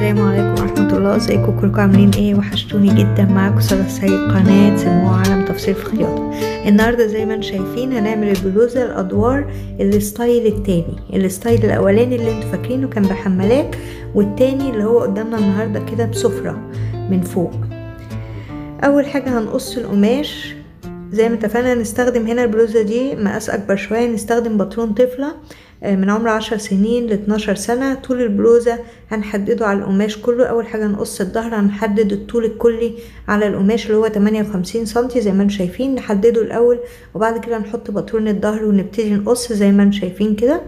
السلام عليكم ورحمة الله ازيكم كلكم عاملين ايه وحشتوني جدا معاكم سارة سيد قناة سموها عالم تفصيل في خياطة النهاردة زي ما انتم شايفين هنعمل البلوزة الادوار الستايل التاني الستايل الاولاني اللي انتوا فاكرينه كان بحمالات والتاني اللي هو قدامنا النهاردة كده بسفرة من فوق اول حاجة هنقص القماش زي ما اتفقنا نستخدم هنا البلوزة دي مقاس اكبر شوية نستخدم باترون طفلة من عمر عشر سنين لاتناشر سنة طول البلوزة هنحدده على القماش كله أول حاجة نقص الظهر هنحدد الطول الكلي على القماش اللي هو تمانية وخمسين سنتي زي ما انتم شايفين نحدده الأول وبعد كده نحط باترون الظهر ونبتدي نقص زي ما انتم شايفين كده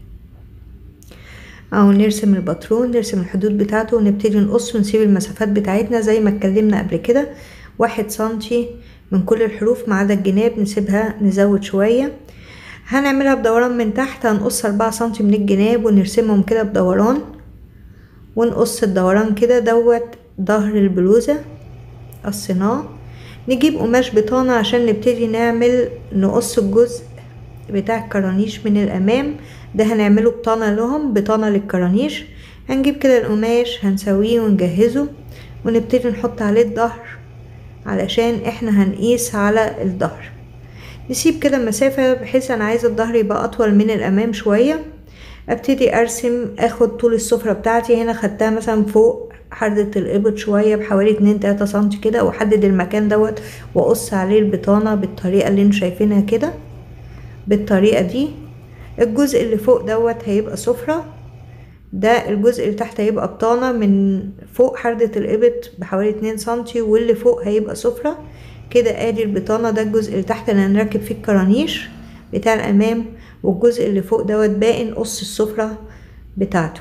أو نرسم الباترون نرسم الحدود بتاعته ونبتدي نقص ونسيب المسافات بتاعتنا زي ما اتكلمنا قبل كده واحد سنتي من كل الحروف ما عدا الجناب نسيبها نزود شويه هنعملها بدوران من تحت هنقص أربعة سنتي من الجناب ونرسمهم كده بدوران ونقص الدوران كده دوت ظهر البلوزة قصيناه نجيب قماش بطانة عشان نبتدي نعمل نقص الجزء بتاع الكرانيش من الأمام ده هنعمله بطانة لهم بطانة للكرانيش هنجيب كده القماش هنسويه ونجهزه ونبتدي نحط عليه الظهر علشان احنا هنقيس على الظهر نسيب كده مسافة بحيث انا عايزة الظهر يبقى اطول من الامام شوية ابتدي ارسم اخد طول السفرة بتاعتي هنا خدتها مثلا فوق حردة الابط شوية بحوالي اتنين تلاتة سنتي كده واحدد المكان دوت واقص عليه البطانة بالطريقة اللي انتوا شايفينها كده بالطريقة دي الجزء اللي فوق دوت هيبقى سفرة ده الجزء اللي تحت هيبقى بطانة من فوق حردة الابط بحوالي اتنين سنتي واللي فوق هيبقى سفرة كده ادي البطانة ده الجزء اللي تحت اللي هنركب فيه الكرانيش بتاع الامام والجزء اللي فوق دوت باقي نقص السفرة بتاعته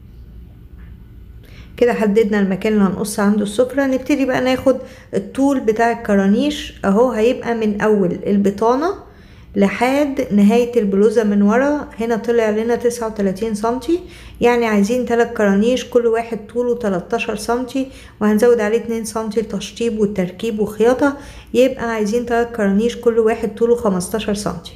كده حددنا المكان اللي هنقص عنده السفرة نبتدي بقى ناخد الطول بتاع الكرانيش اهو هيبقى من اول البطانة لحد نهاية البلوزة من ورا هنا طلع لنا تسعة وتلاتين سنتي يعني عايزين تلات كرانيش كل واحد طوله تلاتاشر سنتي وهنزود عليه اتنين سنتي تشطيب والتركيب وخياطة يبقى عايزين تلات كرانيش كل واحد طوله خمستاشر سنتي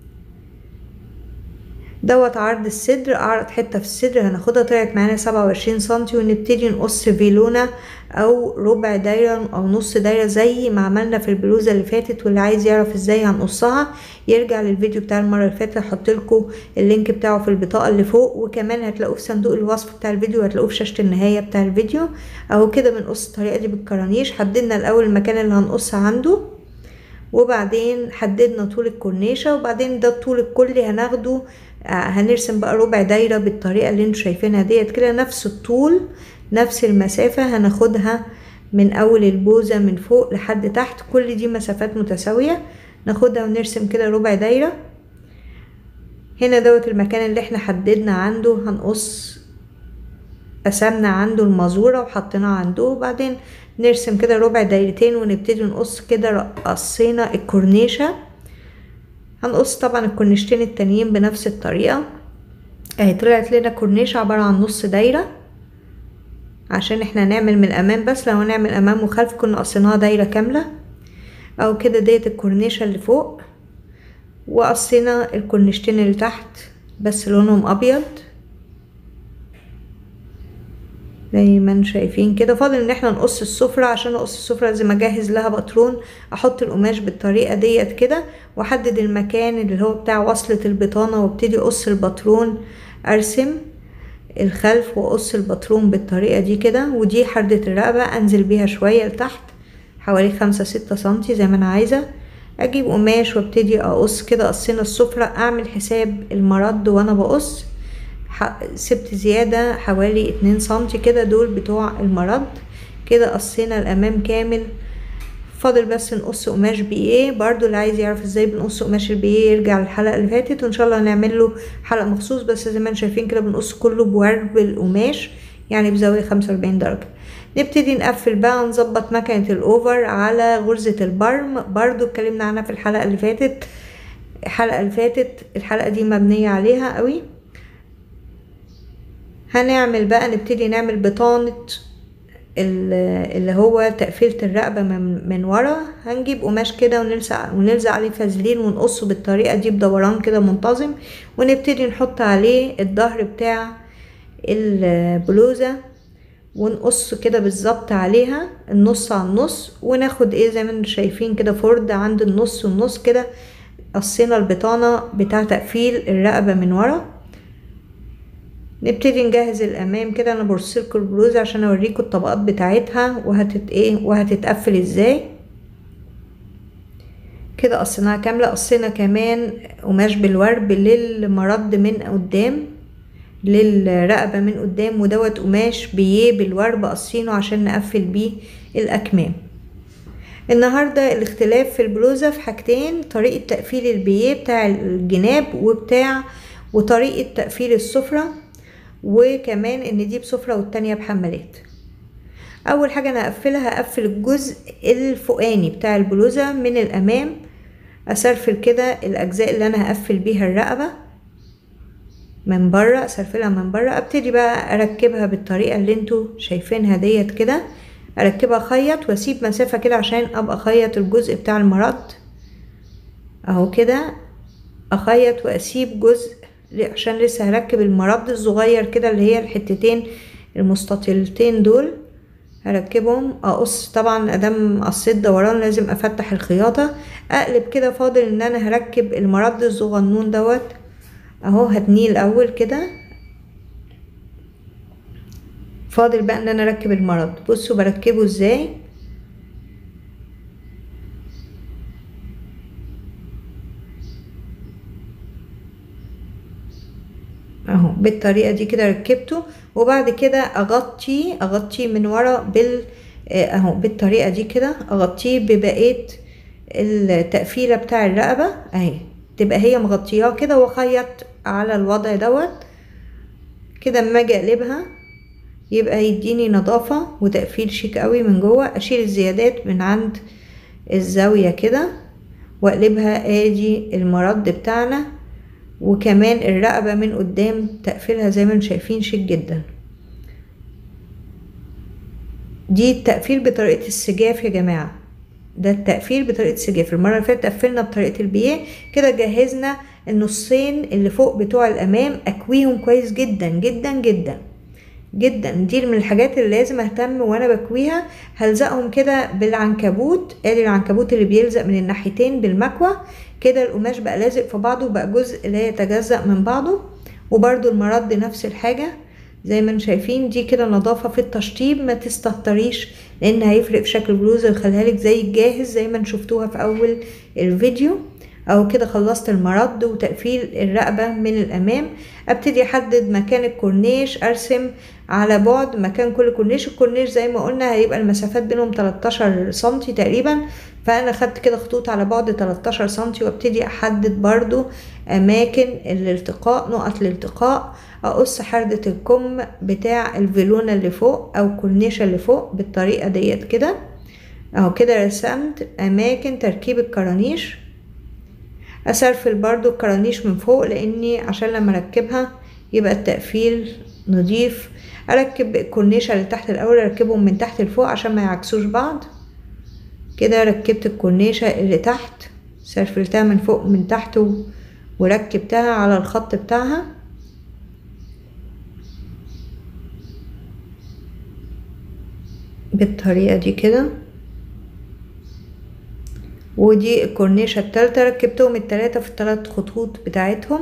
دوت عرض الصدر اعرض حتة في الصدر هناخدها طلعت معانا سبعة وعشرين سنتي ونبتدي نقص فيلونة او ربع دايرة او نص دايرة زي ما عملنا في البلوزة اللي فاتت واللي عايز يعرف ازاي هنقصها يرجع للفيديو بتاع المرة اللي فاتت هحط لكم اللينك بتاعه في البطاقة اللي فوق وكمان هتلاقوه في صندوق الوصف بتاع الفيديو هتلاقوه في شاشة النهاية بتاع الفيديو اهو كده بنقص الطريقة دي بالكرانيش حددنا الاول المكان اللي هنقص عنده وبعدين حددنا طول الكورنيشة وبعدين ده الطول الكلي هناخده هنرسم بقى ربع دايرة بالطريقة اللي انتوا شايفينها ديت كده نفس الطول نفس المسافة هناخدها من أول البوزة من فوق لحد تحت كل دي مسافات متساوية ناخدها ونرسم كده ربع دايرة هنا دوت المكان اللي احنا حددنا عنده هنقص قسمنا عنده المزورة وحطيناها عنده وبعدين نرسم كده ربع دايرتين ونبتدي نقص كده قصينا الكورنيشة هنقص طبعا الكورنيشتين التانيين بنفس الطريقة اهي طلعت لنا كورنيشة عبارة عن نص دايرة عشان احنا نعمل من الامام بس لو هنعمل امام وخلف كنا قصيناها دايرة كاملة او كده ديت الكورنيشة اللي فوق وقصينا الكورنيشتين اللي تحت بس لونهم ابيض زي ما انتم شايفين كده فاضل ان احنا نقص السفرة عشان اقص السفرة لازم اجهز لها باترون احط القماش بالطريقة ديت كده واحدد المكان اللي هو بتاع وصلة البطانة وابتدي اقص الباترون ارسم الخلف واقص الباترون بالطريقة دي كده ودي حردة الرقبة انزل بيها شوية لتحت حوالي خمسة ستة سنتي زي ما انا عايزة اجيب قماش وابتدي اقص كده قصينا السفرة اعمل حساب المرد وانا بقص سبت زيادة حوالي اتنين سنتي كده دول بتوع المرد كده قصينا الامام كامل فاضل بس نقص قماش بيه برضو اللي عايز يعرف ازاي بنقص قماش البيه يرجع للحلقة اللي فاتت وان شاء الله هنعمل له حلقة مخصوص بس زي ما انتم شايفين كده بنقص كله بورب القماش يعني بزاوية خمسة واربعين درجة نبتدي نقفل بقى نظبط مكنة الاوفر على غرزة البرم برضو اتكلمنا عنها في الحلقة اللي فاتت الحلقة اللي فاتت الحلقة دي مبنية عليها قوي هنعمل بقى نبتدي نعمل بطانة اللي هو تقفيلة الرقبة من, من ورا هنجيب قماش كده ونلزق ونلزق عليه فازلين ونقصه بالطريقة دي بدوران كده منتظم ونبتدي نحط عليه الظهر بتاع البلوزة ونقص كده بالظبط عليها النص على النص وناخد ايه زي ما انتم شايفين كده فرد عند النص والنص كده قصينا البطانة بتاع تقفيل الرقبة من ورا نبتدي نجهز الامام كده انا برسلكوا البلوزة عشان اوريكم الطبقات بتاعتها وهتت ايه وهتتقفل ازاي كده قصيناها كاملة قصينا كمان قماش بالورب للمرد من قدام للرقبة من قدام ودوت قماش بيه بالورب قصينه عشان نقفل بيه الأكمام النهاردة الاختلاف في البلوزة في حاجتين طريقة تقفيل البيه بتاع الجناب وبتاع وطريقة تقفيل السفرة وكمان ان دي بسفرة والتانية بحمالات اول حاجة انا هقفلها هقفل الجزء الفوقاني بتاع البلوزة من الامام اسرفل كده الاجزاء اللي انا هقفل بيها الرقبة من بره اسرفلها من بره ابتدي بقى اركبها بالطريقة اللي انتوا شايفينها ديت كده اركبها خيط واسيب مسافة كده عشان ابقى اخيط الجزء بتاع المرد اهو كده اخيط واسيب جزء عشان لسه هركب المرد الصغير كده اللي هي الحتتين المستطيلتين دول هركبهم اقص طبعا ادام قصيت دوران لازم افتح الخياطة اقلب كده فاضل ان انا هركب المرد الصغنون دوت اهو هتنيه الاول كده فاضل بقى ان انا اركب المرد بصوا بركبه ازاي اهو بالطريقه دي كده ركبته وبعد كده اغطيه اغطيه من ورا بال اهو بالطريقه دي كده اغطيه ببقيه التقفيله بتاع الرقبه اهي تبقى هي مغطياه كده واخيط على الوضع دوت كده اما اجي اقلبها يبقى يديني نظافه وتقفيل شيك قوي من جوه اشيل الزيادات من عند الزاويه كده واقلبها ادي المرد بتاعنا وكمان الرقبة من قدام تقفيلها زي ما انتم شايفين شيك جدا دي التقفيل بطريقة السجاف يا جماعة ده التقفيل بطريقة السجاف المرة اللي فاتت قفلنا بطريقة البيه كده جهزنا النصين اللي فوق بتوع الأمام أكويهم كويس جدا جدا جدا جدا دي من الحاجات اللي لازم اهتم وانا بكويها هلزقهم كده بالعنكبوت ادي العنكبوت اللي بيلزق من الناحيتين بالمكوى كده القماش بقى لازق في بعضه بقى جزء لا يتجزأ من بعضه وبرده المرد نفس الحاجة زي ما انتم شايفين دي كده نظافة في التشطيب ما تستهتريش لان هيفرق في شكل البلوزة ويخليها لك زي الجاهز زي ما شفتوها في اول الفيديو او كده خلصت المرد وتقفيل الرقبة من الامام ابتدي احدد مكان الكورنيش ارسم على بعد مكان كل كورنيش الكورنيش زي ما قلنا هيبقى المسافات بينهم 13 سنتي تقريبا فانا خدت كده خطوط على بعد 13 سنتي وابتدي احدد برضو اماكن الالتقاء نقط الالتقاء اقص حردة الكم بتاع الفيلونة اللي فوق او الكورنيشة اللي فوق بالطريقة ديت كده اهو كده رسمت اماكن تركيب الكرانيش اسرفل برضو الكرانيش من فوق لاني عشان لما اركبها يبقى التقفيل نضيف اركب الكورنيشة اللي تحت الاول اركبهم من تحت لفوق عشان ما يعكسوش بعض كده ركبت الكورنيشة اللي تحت سرفلتها من فوق من تحت وركبتها على الخط بتاعها بالطريقة دي كده ودي الكورنيشة التالتة ركبتهم التلاتة في التلات خطوط بتاعتهم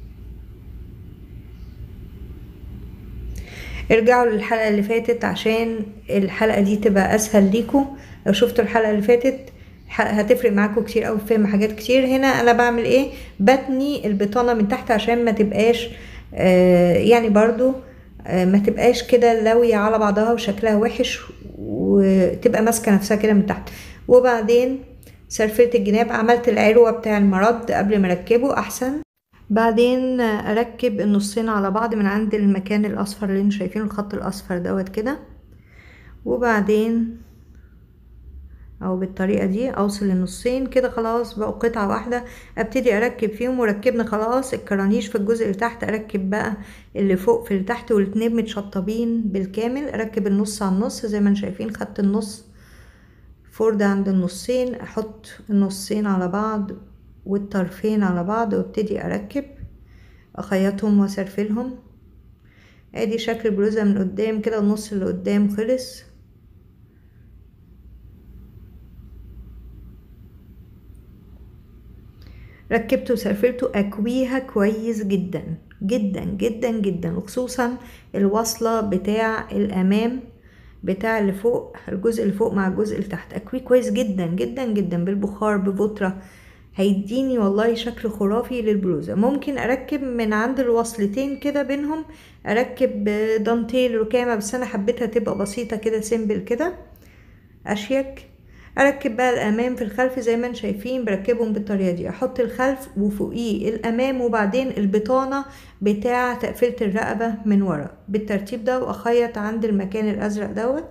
ارجعوا للحلقة اللي فاتت عشان الحلقة دي تبقى اسهل ليكم لو شفتوا الحلقة اللي فاتت هتفرق معاكم كتير قوي في فهم حاجات كتير هنا انا بعمل ايه بتني البطانة من تحت عشان ما تبقاش آه يعني برضو آه ما تبقاش كده لاوية على بعضها وشكلها وحش وتبقى ماسكة نفسها كده من تحت وبعدين سرفلت الجناب عملت العروة بتاع المرد قبل ما اركبه احسن بعدين اركب النصين على بعض من عند المكان الاصفر اللي انتوا شايفينه الخط الاصفر دوت كده وبعدين او بالطريقة دي اوصل النصين كده خلاص بقوا قطعة واحدة ابتدي اركب فيهم وركبنا خلاص الكرانيش في الجزء اللي تحت اركب بقى اللي فوق في اللي تحت والاتنين متشطبين بالكامل اركب النص على النص زي ما انتم شايفين خدت النص فردة عند النصين احط النصين على بعض والطرفين على بعض وابتدي اركب اخيطهم واسرفلهم ادي شكل البلوزة من قدام كده النص اللي قدام خلص ركبته وسرفلته اكويها كويس جدا جدا جدا جدا وخصوصا الوصلة بتاع الامام بتاع اللي فوق الجزء اللي فوق مع الجزء اللي تحت اكويه كويس جدا جدا جدا بالبخار بفترة هيديني والله شكل خرافي للبلوزة ممكن اركب من عند الوصلتين كده بينهم اركب دانتيل ركامة بس انا حبيتها تبقى بسيطة كده سيمبل كده اشيك اركب بقى الامام في الخلف زي ما انتم شايفين بركبهم بالطريقه دي احط الخلف وفوقيه الامام وبعدين البطانه بتاع تقفيله الرقبه من ورا بالترتيب ده واخيط عند المكان الازرق دوت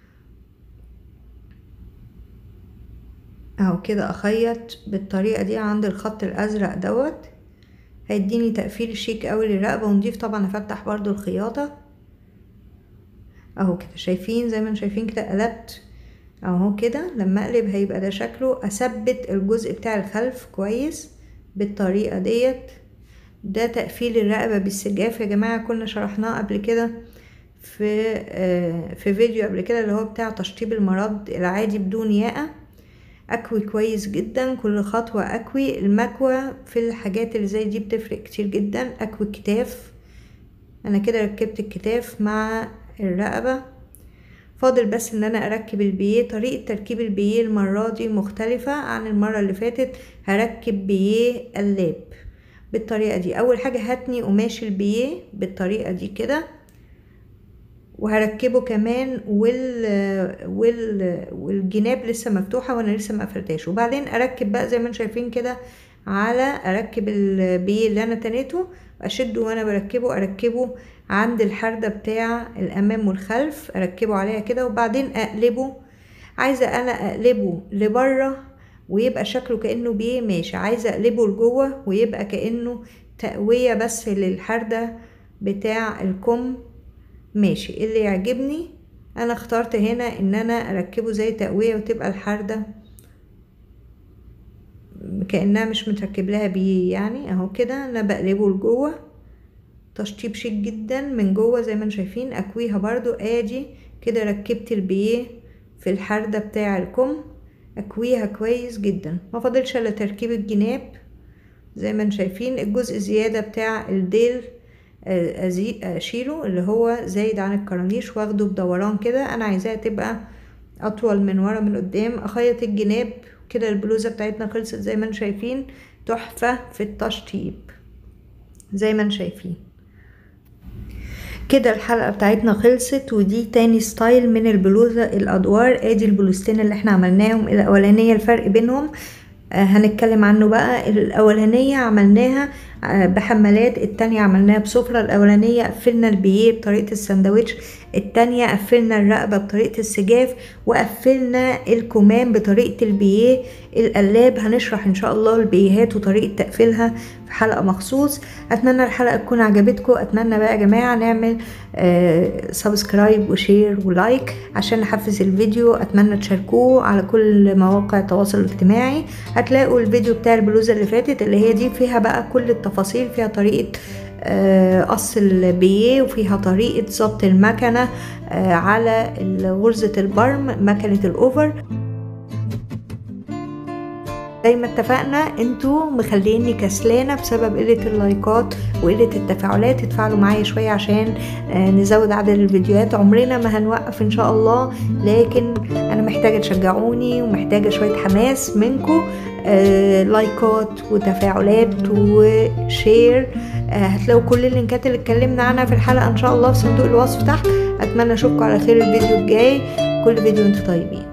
اهو كده اخيط بالطريقه دي عند الخط الازرق دوت هيديني تقفيل شيك قوي للرقبه ونضيف طبعا افتح برضو الخياطه اهو كده شايفين زي ما انتم شايفين كده قلبت اهو كده لما اقلب هيبقى ده شكله اثبت الجزء بتاع الخلف كويس بالطريقة ديت ده تقفيل الرقبة بالسجاف يا جماعة كنا شرحناه قبل كده في آه في فيديو قبل كده اللي هو بتاع تشطيب المرض العادي بدون ياقة اكوي كويس جدا كل خطوة اكوي المكوى في الحاجات اللي زي دي بتفرق كتير جدا اكوي الكتاف انا كده ركبت الكتاف مع الرقبة فاضل بس ان انا اركب البيه طريقة تركيب البيه المرة دي مختلفة عن المرة اللي فاتت هركب بيه قلاب بالطريقة دي اول حاجة هاتني قماش البيه بالطريقة دي كده وهركبه كمان وال... وال... والجناب لسه مفتوحة وانا لسه ما قفلتهاش وبعدين اركب بقى زي ما انتم شايفين كده على اركب البيه اللي انا تنيته اشده وانا بركبه اركبه عند الحردة بتاع الامام والخلف اركبه عليها كده وبعدين اقلبه عايزة انا اقلبه لبره ويبقى شكله كأنه بيه ماشي عايزة اقلبه لجوه ويبقى كأنه تقوية بس للحردة بتاع الكم ماشي اللي يعجبني انا اخترت هنا ان انا اركبه زي تقوية وتبقى الحردة كأنها مش متركب لها بيه يعني اهو كده انا بقلبه لجوه تشطيب شيك جدا من جوه زي ما انتم شايفين اكويها برضو ادي كده ركبت البيه في الحردة بتاع الكم اكويها كويس جدا ما فاضلش الا تركيب الجناب زي ما انتم شايفين الجزء زيادة بتاع الديل اشيله اللي هو زايد عن الكرانيش واخده بدوران كده انا عايزاها تبقى اطول من ورا من قدام اخيط الجناب كده البلوزة بتاعتنا خلصت زي ما انتم شايفين تحفة في التشطيب زي ما انتم شايفين كده الحلقة بتاعتنا خلصت ودي تاني ستايل من البلوزة الادوار ادي البلوزتين اللي احنا عملناهم الاولانية الفرق بينهم آه هنتكلم عنه بقى الاولانية عملناها آه بحمالات التانية عملناها بسفرة الاولانية قفلنا البيه بطريقة السندوتش التانية قفلنا الرقبة بطريقة السجاف وقفلنا الكمام بطريقة البيه القلاب هنشرح ان شاء الله البيهات وطريقة تقفيلها في حلقة مخصوص اتمنى الحلقة تكون عجبتكم اتمنى بقى يا جماعة نعمل آه سبسكرايب وشير ولايك عشان نحفز الفيديو اتمنى تشاركوه على كل مواقع التواصل الاجتماعي هتلاقوا الفيديو بتاع البلوزة اللي فاتت اللي هي دي فيها بقى كل التفاصيل فيها طريقة قص البيه وفيها طريقة ظبط المكنة على غرزة البرم مكنة الأوفر زي ما اتفقنا انتوا مخليني كسلانه بسبب قله اللايكات وقله التفاعلات اتفاعلوا معايا شويه عشان نزود عدد الفيديوهات عمرنا ما هنوقف ان شاء الله لكن انا محتاجه تشجعوني ومحتاجه شويه حماس منكم لايكات وتفاعلات وشير هتلاقوا كل اللينكات اللي اتكلمنا عنها في الحلقه ان شاء الله في صندوق الوصف تحت اتمنى اشوفكم على خير الفيديو الجاي كل فيديو انتوا طيبين